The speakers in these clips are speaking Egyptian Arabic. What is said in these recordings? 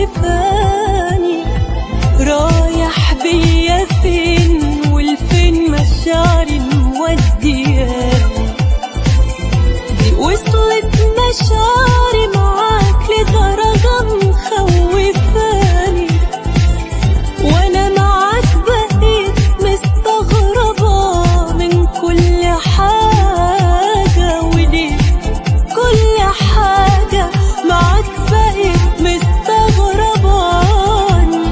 مخوفاني رايح بيا فين والفين مشاعري مودياني دي وصلت مشاعري معاك لدرجة مخوفاني وانا معاك بقيت مستغربة من كل حاجة وليه كل حاجة معاك بقيت مستغرباني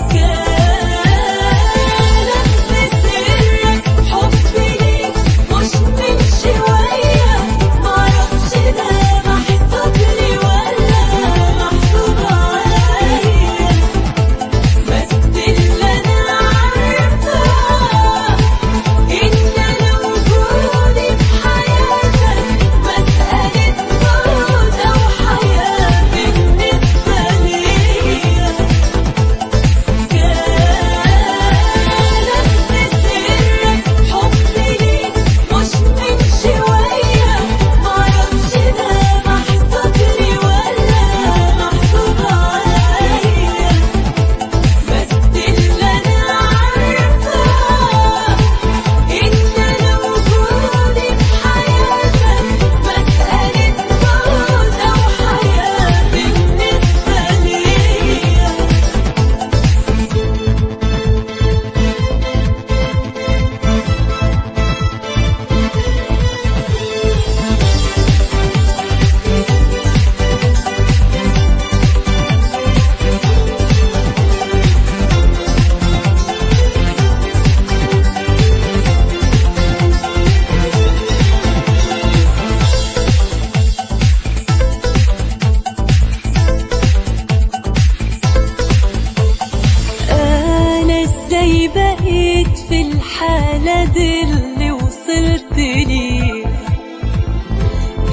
كانت بسرك حبي ليك مش من شوية معرفش ده محسوب لي ولا محسوب عليا بس اللي انا عارفاه ان انا وجودي في حياتك مسألة موت او حياة بالنسبة ليا كانت بسرك حبي ليك مش من شوية معرفش ده محسوب لي ولا محسوب عليا بس اللي انا عارفاه ان انا وجودي في حياتك مسألة موت او حياة بالنسبة ليا انا ازاي بقيت في الحالة دي اللي وصلت ليه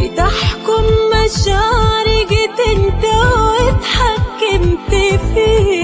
تحكم مشاعري جيت انت واتحكمت فيه